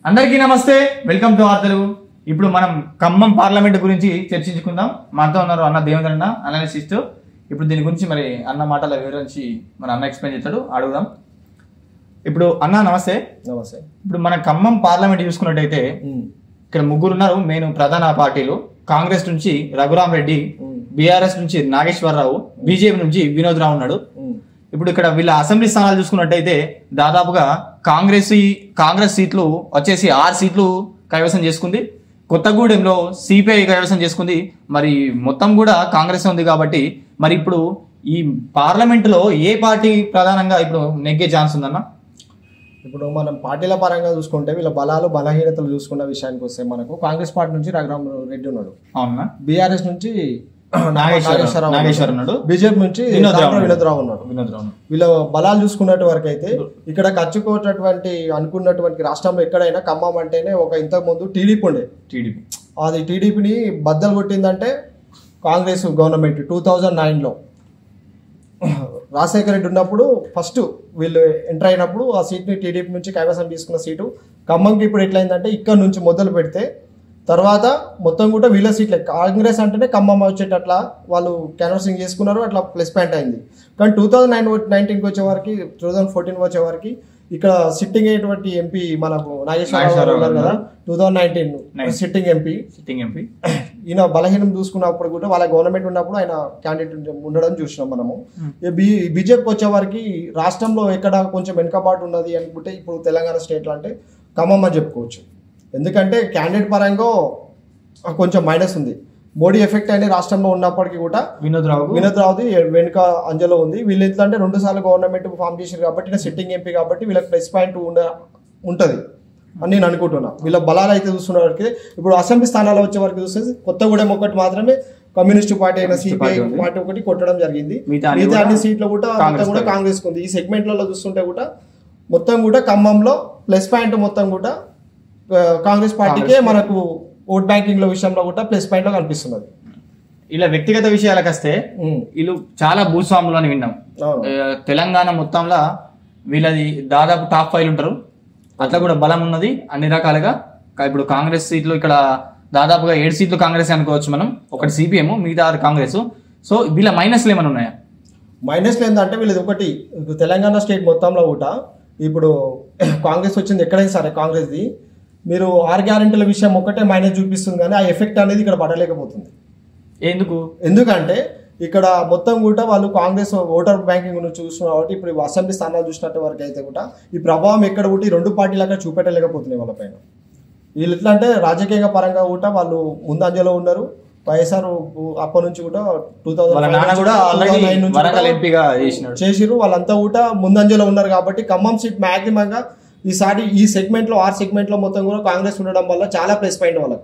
అందరికీ నమస్తే welcome to are Telugu ఇప్పుడు మనం ఖమ్మం పార్లమెంట్ గురించి చర్చించుకుందాం మనతో ఉన్నారు అన్న దేవేంద్ర అన్న అనలిసిస్ట్ ఇప్పుడు దీని గురించి మరి అన్న మాటల వివరించి మన అన్న ఎక్స్ప్లెయిన్ చేస్తాడు అడుగుదాం ఇప్పుడు అన్న నమస్తే నమస్తే ఇప్పుడు మన ఖమ్మం పార్లమెంట్ చూసుకున్నట్టయితే ఇక్కడ ముగ్గురు ఉన్నారు మెయిన్ ప్రధాన పార్టీలు కాంగ్రెస్ నుంచి రఘురామ్ రెడ్డి బీఆర్ఎస్ నుంచి నాగేశ్వరరావు బీజేపీ నుంచి వినోద్ రావు ఉన్నాడు ఇప్పుడు ఇక్కడ వీళ్ళ అసెంబ్లీ స్థానాలు చూసుకున్నట్టయితే దాదాపుగా కాంగ్రెస్ ఈ- కాంగ్రెస్ సీట్లు వచ్చేసి ఆరు సీట్లు కైవసం చేసుకుంది కొత్తగూడెంలో సిపిఐ కైవసం చేసుకుంది మరి మొత్తం కూడా కాంగ్రెస్ ఉంది కాబట్టి మరి ఇప్పుడు ఈ పార్లమెంటులో ఏ పార్టీ ప్రధానంగా ఇప్పుడు నెగ్గే ఛాన్స్ ఉందన్న ఇప్పుడు మనం పార్టీల పరంగా చూసుకుంటే వీళ్ళ బలాలు బలహీనతలు చూసుకున్న విషయానికి వస్తే మనకు కాంగ్రెస్ పార్టీ నుంచి రఘురామ్ రెడ్డి ఉన్నాడు అవునా బీఆర్ఎస్ నుంచి నాగేశ్వరరావు నాగేశ్వర ఉన్నాడు బీజేపీ నుంచి వినోద్ రావు దాంట్లో వినోద్ రావు ఉన్నాడు వినోద్ రావు వీళ్ళ బలాలు చూసుకున్నట్టు వరకు అయితే ఇక్కడ ఖర్చుకోటటువంటి అనుకున్నటువంటి రాష్ట్రంలో ఎక్కడైనా ఖమ్మం అంటేనే ఒక ఇంతకు ముందు టీడీపీ ఉండే టీడీపీ అది టీడీపీని బద్దలు కొట్టిందంటే కాంగ్రెస్ గవర్నమెంట్ టూ థౌజండ్ నైన్లో రాజశేఖర రెడ్డి ఉన్నప్పుడు ఫస్ట్ వీళ్ళు ఎంటర్ అయినప్పుడు ఆ సీట్ని టీడీపీ నుంచి కైవసం తీసుకున్న సీటు ఖమ్మంకి ఇప్పుడు ఎట్లయిందంటే ఇక్కడ నుంచి మొదలు పెడితే తర్వాత మొత్తం కూడా వీళ్ళ సీట్లే కాంగ్రెస్ అంటేనే ఖమ్మం వచ్చేటట్లా వాళ్ళు క్యాన్వసింగ్ చేసుకున్నారు అట్లా ప్లస్ పాయింట్ అయింది కానీ టూ థౌజండ్ నైన్ నైన్టీన్కి వచ్చే వరకు టూ థౌజండ్ ఫోర్టీన్కి వచ్చే వరకు ఇక్కడ సిట్టింగ్ అయినటువంటి ఎంపీ మనకు నాగేశ్వరరావు గారు ఉన్నారు కదా two thousand nineteen sitting MP sitting MP ఈయన బలహీనం చూసుకున్నప్పుడు కూడా వాళ్ళ గవర్నమెంట్ ఉన్నప్పుడు ఆయన క్యాండిడేట్ ఉండడం చూసినాం మనము ఈ బీ బీజేపీకి వచ్చే వారికి రాష్ట్రంలో ఎక్కడ కొంచెం వెనుకబాటు ఉన్నది అనుకుంటే ఇప్పుడు తెలంగాణ స్టేట్లో అంటే ఖమ్మం అని చెప్పుకోవచ్చు ఎందుకంటే క్యాండిడేట్ పరంగా కొంచెం మైనస్ ఉంది మోడీ ఎఫెక్ట్ అనేది రాష్ట్రంలో ఉన్నప్పటికీ కూడా వినోద్ రావు వినోద్ రావుది వెనుక అంజలో ఉంది వీళ్ళు ఎట్లా అంటే రెండు సార్లు గవర్నమెంట్ ఫామ్ చేశారు కాబట్టి ఈయన సిట్టింగ్ ఎంపీ కాబట్టి వీళ్ళకి ప్లస్ పాయింట్ ఉండ ఉంటుంది అని నేను అనుకుంటున్నా వీళ్ళ బలాలు అయితే చూస్తున్న వరకు ఇప్పుడు అసెంబ్లీ స్థానాలు వచ్చే వరకు చూస్తే కొత్తగూడెం ఒకటి మాత్రమే కమ్యూనిస్ట్ పార్టీ అయిన సిపిఐ పార్టీ ఒకటి కొట్టడం జరిగింది మిగతా అన్ని మిగతా కూడా అన్ని సీట్లు కూడా మొత్తం కూడా కాంగ్రెస్ ఉంది ఈ సెగ్మెంట్లలో చూస్తుంటే కూడా మొత్తం కూడా ఖమ్మంలో ప్లస్ పాయింట్ మొత్తం కూడా ఆ, కాంగ్రెస్ పార్టీకే మనకు ఓట్ బ్యాంకింగ్ లో విషయంలో కూడా ప్లస్ పాయింట్ లో కనిపిస్తున్నది ఇలా వ్యక్తిగత విషయాలకు వస్తే ఉమ్, వీళ్ళు చాలా భూస్వాములు అని విన్నాం అవును ఆ, తెలంగాణ మొత్తంలో వీళ్ళది దాదాపు టాప్ ఫైవ్ ఉంటారు అట్లా కూడా బలం ఉన్నది అన్ని రకాలుగా కా- ఇప్పుడు కాంగ్రెస్ సీట్లు ఇక్కడ దాదాపుగా ఏడు సీట్లు కాంగ్రెస్ అనుకోవచ్చు మనం ఒకటి సిపిఎం మిగతా ఆరు కాంగ్రెస్ సో వీళ్ళ మైనస్లు ఏమైనా ఉన్నాయా మైనస్లు ఏంటంటే వీళ్ళది ఒకటి ఇప్పుడు తెలంగాణ స్టేట్ మొత్తంలో కూడా ఇప్పుడు కాంగ్రెస్ వచ్చింది ఎక్కడైనా సరే కాంగ్రెస్ది మీరు ఆరు గ్యారెంటీల విషయం ఒకటే మైనస్ చూపిస్తుంది కానీ ఆ ఎఫెక్ట్ అనేది ఇక్కడ పడలేకపోతుంది ఎందుకు ఎందుకంటే ఇక్కడ మొత్తం కూడా వాళ్ళు కాంగ్రెస్ ఓటర్ బ్యాంకింగ్ నుంచి చూస్తున్నారు కాబట్టి ఇప్పుడు ఈ అసెంబ్లీ స్థానాలు చూసినట్టు వరకు అయితే కూడా ఈ ప్రభావం ఎక్కడ కూడా ఈ రెండు పార్టీలకు చూపెట్టలేకపోతున్నాయి వాళ్ళ పైన వీళ్ళు ఎట్లా అంటే రాజకీయ పరంగా కూడా వాళ్ళు ముందంజలో ఉన్నారు వైఎస్ఆర్ అప్పటి నుంచి కూడా టూ వాళ్ళ నాన్న కూడా ఆల్రెడీ వరంగల్ ఎంపీగా చేసినాడు చేసిరు వాళ్ళంతా కూడా ముందంజలో ఉన్నారు కాబట్టి ఖమ్మం సీట్ మాక్సిమం గా ఈసారి ఈ సెగ్మెంట్ లో ఆర్ సెగ్మెంట్ లో మొత్తం కూడా కాంగ్రెస్ ఉండడం వల్ల చాలా ప్లస్ పాయింట్ వాళ్ళకి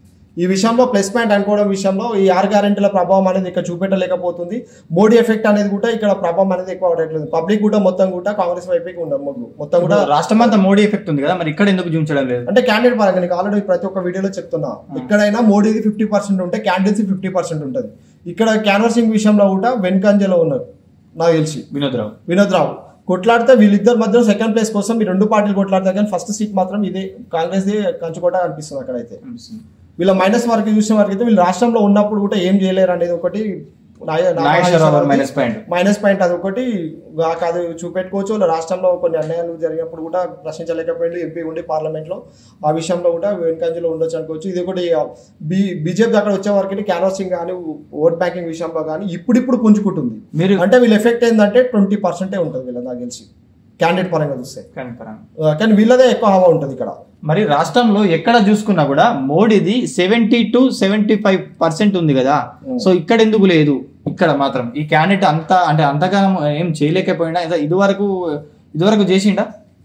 ఈ విషయంలో ప్లస్ పాయింట్ అనుకోవడం విషయంలో ఈ ఆర్ గ్యారెంటీల ప్రభావం అనేది ఇక్కడ చూపెట్టలేకపోతుంది మోడీ ఎఫెక్ట్ అనేది కూడా ఇక్కడ ప్రభావం అనేది ఎక్కువ పడట్లేదు పబ్లిక్ కూడా మొత్తం కూడా కాంగ్రెస్ వైపుకి ఉండదు మొగ్గు. మొత్తం కూడా రాష్ట్రం అంతా మోడీ ఎఫెక్ట్ ఉంది కదా మరి ఇక్కడ ఎందుకు చూపించడం లేదు అంటే క్యాండిడేట్ పరంగా నీకు ఆల్రెడీ ప్రతి ఒక్క వీడియోలో చెప్తున్నా ఎక్కడైనా మోడీది ఫిఫ్టీ పర్సెంట్ ఉంటే క్యాండిడేట్స్ ఫిఫ్టీ పర్సెంట్ ఉంటుంది ఇక్కడ క్యాన్వర్సింగ్ విషయంలో కూడా వెనుకంజలో ఉన్నారు నాకు తెలిసి వినోద్ రావు వినోద్ రావు కొట్లాడితే వీళ్ళిద్దరు మధ్యలో సెకండ్ ప్లేస్ కోసం ఈ రెండు పార్టీలు కొట్లాడతారు కానీ ఫస్ట్ సీట్ మాత్రం ఇదే కాంగ్రెస్ కంచుకోట అనిపిస్తుంది అక్కడైతే వీళ్ళ మైనస్ వరకు చూసిన వరకు అయితే వీళ్ళు రాష్ట్రంలో ఉన్నప్పుడు కూడా ఏం చేయలేరు అనేది ఒకటి నాయ- నాగేశ్వరరావు గారు మైనస్ పాయింట్ మైనస్ పాయింట్ అది ఒకటి నాకు అది చూపెట్టుకోవచ్చు వాళ్ళ రాష్ట్రంలో కొన్ని అన్యాయాలు జరిగినప్పుడు కూడా ప్రశ్నించలేకపోయింది ఎంపీ ఉండి పార్లమెంట్ లో ఆ విషయంలో కూడా వెనుకంజలో ఉండొచ్చు అనుకోవచ్చు ఇది ఒకటి బి బీజేపీ అక్కడ వచ్చే వరకు క్యాన్వాసింగ్ కానీ ఓట్ బ్యాంకింగ్ విషయంలో కానీ ఇప్పుడిప్పుడు పుంజుకుంటుంది మీరు అంటే వీళ్ళ ఎఫెక్ట్ ఏంటంటే ట్వంటీ పర్సెంటే ఉంటుంది వీళ్ళ నాకు తెలిసి క్యాండిడేట్ పరంగా చూస్తే ఆ, కానీ వీళ్ళదే ఎక్కువ హవా ఉంటుంది ఇక్కడ మరి రాష్ట్రంలో ఎక్కడ చూసుకున్నా కూడా మోడీది seventy to seventy five percent ఉంది కదా సో ఇక్కడ ఎందుకు లేదు ఇక్కడ మాత్రం ఈ క్యాండిడేట్ అంతా అంటే అంతగా ఏం చేయలేకపోయినా ఏదో ఇదివరకు ఇదివరకు చేసిండా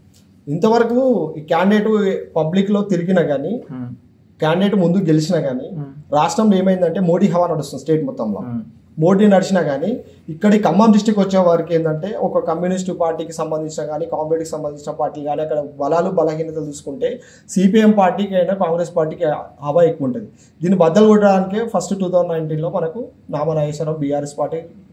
ఇంతవరకు ఈ క్యాండిడేట్ పబ్లిక్ లో తిరిగినా కానీ క్యాండిడేట్ ముందు గెలిచినా కానీ రాష్ట్రంలో ఏమైందంటే మోడీ హవా నడుస్తుంది స్టేట్ మొత్తంలో మోడీ నడిచినా కానీ ఇక్కడి ఖమ్మం డిస్టిక్ వచ్చే వారికి ఏంటంటే ఒక కమ్యూనిస్టు పార్టీకి సంబంధించిన కానీ కాంగ్రెస్కి సంబంధించిన పార్టీలు కానీ అక్కడ బలాలు బలహీనతలు చూసుకుంటే సిపిఎం పార్టీకి అయినా కాంగ్రెస్ పార్టీకి హవా ఎక్కువ ఉంటుంది దీన్ని బద్దలు కొట్టడానికి ఫస్ట్ టూ థౌజండ్ నైన్టీన్లో మనకు నామనాగేశ్వరరావు బీఆర్ఎస్ పార్టీ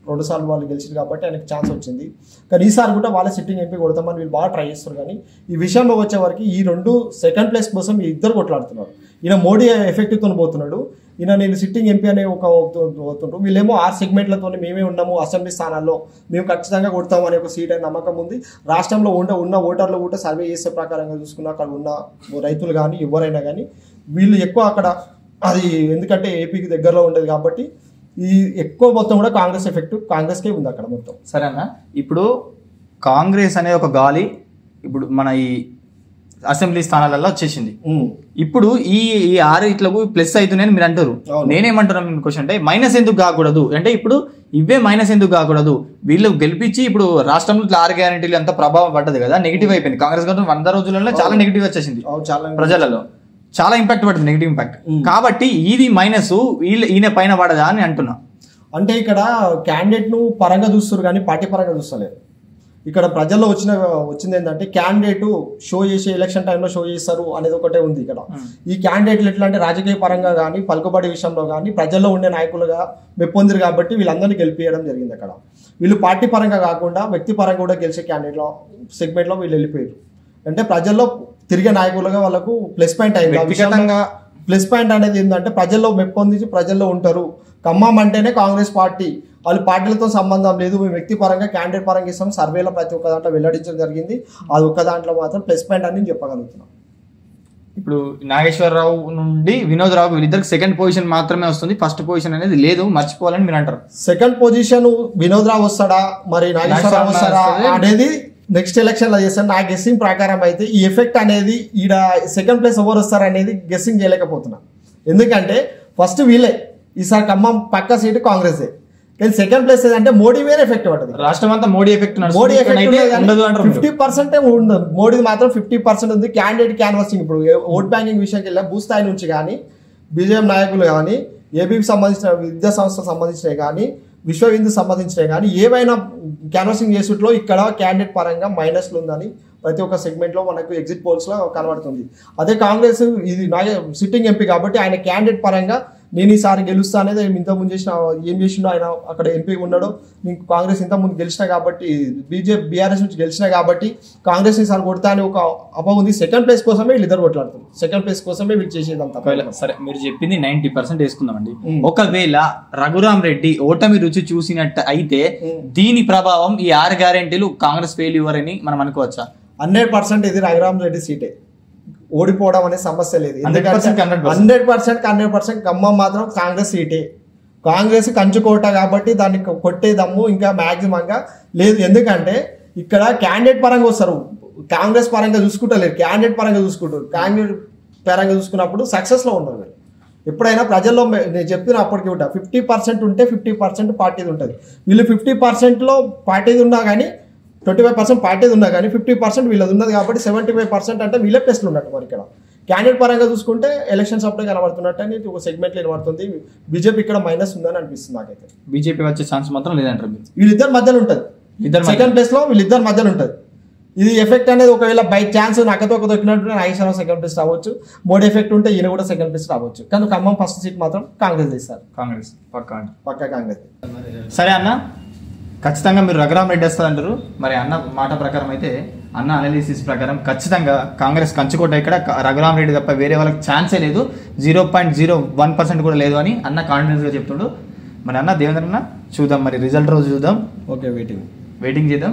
రెండు సార్లు వాళ్ళు గెలిచారు కాబట్టి ఆయనకు ఛాన్స్ వచ్చింది కానీ ఈసారి కూడా వాళ్ళ సిట్టింగ్ ఎంపీ కొడతామని వీళ్ళు బాగా ట్రై చేస్తారు కానీ ఈ విషయంలో వచ్చే వరకు ఈ రెండు సెకండ్ ప్లేస్ కోసం ఈ ఇద్దరు కొట్లాడుతున్నారు ఈయన మోడీ ఎఫెక్టివ్తో పోతున్నాడు ఈయన నేను సిట్టింగ్ ఎంపీ అనే ఒక పోతుండ్రు వీళ్ళేమో ఆరు సెగ్మెంట్లతో మేమే ఉన్నాము అసెంబ్లీ స్థానాల్లో మేము ఖచ్చితంగా కొడతాము అనే ఒక సీట్ అనే నమ్మకం ఉంది రాష్ట్రంలో ఉండ ఉన్న ఓటర్లు కూడా సర్వే చేసే ప్రకారంగా చూసుకున్న అక్కడ ఉన్న రైతులు కానీ ఎవరైనా కానీ వీళ్ళు ఎక్కువ అక్కడ అది ఎందుకంటే ఏపీకి దగ్గరలో ఉండేది కాబట్టి ఈ ఎక్కువ మొత్తం కూడా కాంగ్రెస్ ఎఫెక్ట్ కాంగ్రెస్కే ఉంది అక్కడ మొత్తం సరేనా ఇప్పుడు కాంగ్రెస్ అనే ఒక గాలి ఇప్పుడు మన ఈ అసెంబ్లీ స్థానాలలో వచ్చేసింది ఇప్పుడు ఈ ఈ ఆరిట్లకు ప్లస్ అవుతున్నాయని మీరు అంటారు అవును. నేనేమంటున్నాను క్వశ్చన్ అంటే మైనస్ ఎందుకు కాకూడదు అంటే ఇప్పుడు ఇవే మైనస్ ఎందుకు కాకూడదు వీళ్ళు గెలిపించి ఇప్పుడు రాష్ట్రంలో ఇట్లా ఆరు గ్యారెంటీలు ఎంత ప్రభావం పడ్డది కదా నెగిటివ్ అయిపోయింది కాంగ్రెస్ గవర్నమెంట్ వంద రోజులలో చాలా నెగిటివ్ వచ్చేసింది అవును, చాలా ప్రజలలో చాలా ఇంపాక్ట్ పడుతుంది నెగిటివ్ ఇంపాక్ట్ కాబట్టి ఇది మైనస్ వీళ్ళ ఈయన పైన పడదా అని అంటున్నా అంటే ఇక్కడ క్యాండిడేట్ ను పరంగా చూస్తారు కానీ పార్టీ పరంగా చూస్తలేరు ఇక్కడ ప్రజల్లో వచ్చిన వచ్చింది ఏంటంటే క్యాండిడేట్ షో చేసే ఎలక్షన్ టైంలో షో చేస్తారు అనేది ఒకటే ఉంది ఇక్కడ ఈ క్యాండిడేట్లు ఎట్లా అంటే రాజకీయ పరంగా కానీ పలుకుబడి విషయంలో కానీ ప్రజల్లో ఉండే నాయకులుగా మెప్పొందిరు కాబట్టి వీళ్ళందరినీ గెలిపించడం జరిగింది అక్కడ వీళ్ళు పార్టీ పరంగా కాకుండా వ్యక్తి పరంగా కూడా గెలిచే క్యాండిడేట్లో సెగ్మెంట్లో వీళ్ళు వెళ్ళిపోయారు అంటే ప్రజల్లో తిరిగే నాయకులుగా వాళ్ళకు ప్లస్ పాయింట్ అయింది ఆ విషయంలో వ్యక్తిగతంగా ప్లస్ పాయింట్ అనేది ఏంటంటే ప్రజల్లో మెప్పొందించి ప్రజల్లో ఉంటారు ఖమ్మం అంటేనే కాంగ్రెస్ పార్టీ వాళ్ళు పార్టీలతో సంబంధం లేదు మేము వ్యక్తి పరంగా క్యాండిడేట్ పరంగా ఇస్తాం సర్వేలో ప్రతి ఒక్క దాంట్లో వెల్లడించడం జరిగింది అది ఒక్క దాంట్లో మాత్రం ప్లస్ పాయింట్ అని నేను చెప్పగలుగుతున్నాం ఇప్పుడు నాగేశ్వరరావు నుండి వినోద్ రావు వీళ్ళిద్దరికి సెకండ్ పొజిషన్ మాత్రమే వస్తుంది ఫస్ట్ పొజిషన్ అనేది లేదు మర్చిపోవాలని మీరు అంటారు సెకండ్ పొజిషన్ వినోద్ రావు వస్తాడా మరి నాగేశ్వరరావు వస్తాడా వస్తాడా? అనేది నెక్స్ట్ ఎలక్షన్ లో చేస్తాను నా గెస్సింగ్ ప్రకారం అయితే ఈ ఎఫెక్ట్ అనేది ఈడ సెకండ్ ప్లేస్ ఎవరు వస్తారు అనేది గెస్సింగ్ చేయలేకపోతున్నా ఎందుకంటే ఫస్ట్ వీళ్ళే ఈసారి ఖమ్మం పక్క సీటు కాంగ్రెస్ కానీ సెకండ్ ప్లేస్ ఏదంటే మోడీ మీద ఎఫెక్ట్ పడుతుంది రాష్ట్రం అంతా మోడీ ఎఫెక్ట్ మోడీ ఎఫెక్ట్ ఉండదు అంటారు మీరు. ఫిఫ్టీ పర్సెంట్ ఉండదు మోడీది మాత్రం ఫిఫ్టీ పర్సెంట్ ఉంది క్యాండిడేట్ క్యాన్వాసింగ్ ఇప్పుడు ఏ- ఓట్ బ్యాంకింగ్ విషయంకి వెళ్ళా భూస్థాయి నుంచి కానీ బీజేపీ నాయకులు కానీ ఏబీకి సంబంధించిన విద్యా సంస్థలకు సంబంధించినవి కానీ విశ్వ హిందూ సంబంధించినవి కానీ ఏవైనా క్యాన్వాసింగ్ చేసుట్లో ఇక్కడ క్యాండిడేట్ పరంగా మైనస్లు ఉందని ప్రతి ఒక్క segment లో మనకు ఎగ్జిట్ పోల్స్ లో కనబడుతుంది అదే కాంగ్రెస్ ఇది నాగే సిట్టింగ్ ఎంపీ కాబట్టి ఆయన క్యాండిడేట్ పరంగా నేను ఈసారి గెలుస్తా అనేది ఇంత ముందు చేసిన ఏం చేసిండో ఆయన అక్కడ ఎంపీ ఉన్నాడో నీకు కాంగ్రెస్ ఇంత ముందు గెలిచిన కాబట్టి బీజేపీ బీఆర్ఎస్ నుంచి గెలిచిన కాబట్టి కాంగ్రెస్ ఈసారి కొడతా అని ఒక అప ఉంది సెకండ్ ప్లేస్ కోసమే వీళ్ళిద్దరు కొట్లాడుతారు సెకండ్ ప్లేస్ కోసమే వీళ్ళు చేసేదంతా ఒకవేళ సరే మీరు చెప్పింది నైన్టీ పర్సెంట్ వేసుకుందామండి మ్మ్. ఒకవేళ రఘురామ్ రెడ్డి ఓటమి రుచి చూసినట్టు అయితే మ్మ్. దీని ప్రభావం ఈ ఆరు గ్యారెంటీలు కాంగ్రెస్ ఫెయిల్యూర్ అని మనం అనుకోవచ్చా హండ్రెడ్ పర్సెంట్ ఇది రఘురామ్ రెడ్డి సీటే ఓడిపోవడం అనే సమస్య లేదు 100% 100%. Hundred percent hundred percent Khammam మాత్రం కాంగ్రెస్ సీటే కాంగ్రెస్ కంచుకోట కాబట్టి దాన్ని కొట్టే దమ్ము ఇంకా maximum గా లేదు ఎందుకంటే ఇక్కడ క్యాండిడేట్ పరంగా వస్తారు కాంగ్రెస్ పరంగా చూసుకుంటలేరు క్యాండిడేట్ పరంగా చూసుకుంటారు క్యాండిడేట్ పరంగా చూసుకున్నప్పుడు success లో ఉన్నారు వీళ్ళు. ఎప్పుడైనా ప్రజల్లో మె- నేను చెప్పిన అప్పటికి ఉంటా ఫిఫ్టీ పర్సెంట్ ఉంటే ఫిఫ్టీ పర్సెంట్ పార్టీది ఉంటుంది వీళ్ళు ఫిఫ్టీ పర్సెంట్లో పార్టీది ఉన్నా కానీ ట్వంటీ ఫైవ్ పర్సెంట్ పార్టీది ఉన్నా కానీ ఫిఫ్టీ పర్సెంట్ వీళ్ళది ఉన్నది కాబట్టి సెవెంటీ ఫైవ్ పర్సెంట్ అంటే వీళ్ళే ప్లేస్లు ఉన్నట్టు మరి ఇక్కడ క్యాండిడేట్ పరంగా చూసుకుంటే ఎలక్షన్స్ అప్పుడే కనబడుతున్నట్టు అని ఒక సెగ్మెంట్లో కనబడుతుంది బీజేపీ ఇక్కడ మైనస్ ఉందని అనిపిస్తుంది నాకైతే బీజేపీ వచ్చే ఛాన్స్ మాత్రం లేదంటారు మీరు వీళ్ళిద్దరి మధ్యలో ఉంటుంది ఇద్దరు సెకండ్ ప్లేస్ లో వీళ్ళిద్దరి మధ్యలో ఉంటుంది ఇది ఎఫెక్ట్ అనేది ఒకవేళ బై ఛాన్స్ నక్కతో ఒక దొరికినట్టు నాగేశ్వరరావు సెకండ్ ప్లేస్ రావచ్చు మోడీ ఎఫెక్ట్ ఉంటే ఈయన కూడా సెకండ్ ప్లేస్ రావచ్చు కానీ ఖమ్మం ఫస్ట్ సీట్ మాత్రం కాంగ్రెస్ తీస్తారు కాంగ్రెస్ పక్కా అండి. పక్కా కాంగ్రెస్ సరే అన్న ఖచ్చితంగా మీరు రఘురామ్ రెడ్డి వస్తారంటారు మరి అన్న మాట ప్రకారం అయితే అన్న అనాలిసిస్ ప్రకారం ఖచ్చితంగా కాంగ్రెస్ కంచుకోట ఇక్కడ క- రఘురామ్ రెడ్డి తప్ప వేరే వాళ్ళకి ఛాన్సే లేదు zero point zero one percent కూడా లేదు అని అన్న కాన్ఫిడెన్స్ గా చెప్తుండు మరి అన్న దేవేంద్ర అన్న చూద్దాం మరి రిజల్ట్ రోజు చూద్దాం ఓకే వెయిటింగ్ వెయిటింగ్ చేద్దాం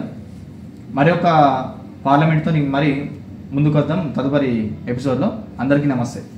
మరి ఒక పార్లమెంట్తో మరి ముందుకు వద్దాం తదుపరి ఎపిసోడ్లో అందరికీ నమస్తే